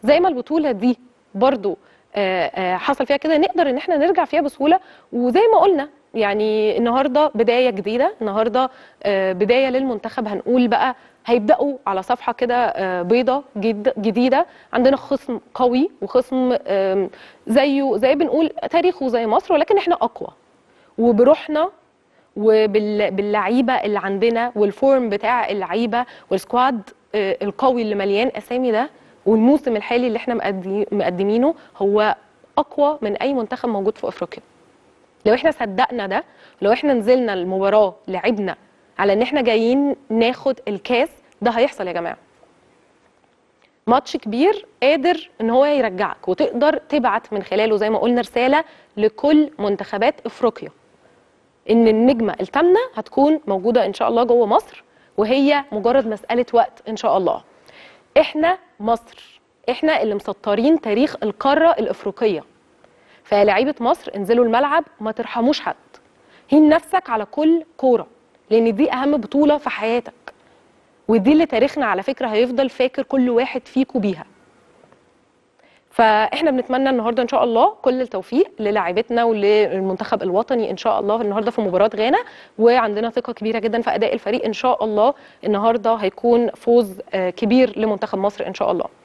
زي ما البطوله دي برضو آه، آه، حصل فيها كده نقدر ان احنا نرجع فيها بسهوله وزي ما قلنا يعني النهارده بدايه جديده النهارده آه، بدايه للمنتخب هنقول بقى هيبداوا على صفحه كده آه، بيضه جد جديده عندنا خصم قوي وخصم آم، زيه زي بنقول تاريخه زي مصر ولكن احنا اقوى وبروحنا وباللعيبه اللي عندنا والفورم بتاع اللعيبه والسكواد آه، القوي اللي مليان اسامي ده والموسم الحالي اللي احنا مقدي- مقدمينه هو اقوى من اي منتخب موجود في افريقيا لو احنا صدقنا ده لو احنا نزلنا المباراه لعبنا على ان احنا جايين ناخد الكاس ده هيحصل يا جماعه ماتش كبير قادر ان هو يرجعك وتقدر تبعت من خلاله زي ما قلنا رساله لكل منتخبات افريقيا ان النجمه الثامنه هتكون موجوده ان شاء الله جوه مصر وهي مجرد مساله وقت ان شاء الله احنا مصر احنا اللي مسطرين تاريخ القاره الافريقيه فلعيبه مصر انزلوا الملعب ما ترحموش حد هين نفسك على كل كوره لان دي اهم بطوله في حياتك ودي اللي تاريخنا على فكره هيفضل فاكر كل واحد فيكم بيها فاحنا بنتمنى النهارده ان شاء الله كل التوفيق للاعيبتنا وللمنتخب الوطني ان شاء الله النهارده في مباراه غانا وعندنا ثقه كبيره جدا في اداء الفريق ان شاء الله النهارده هيكون فوز آه، كبير لمنتخب مصر ان شاء الله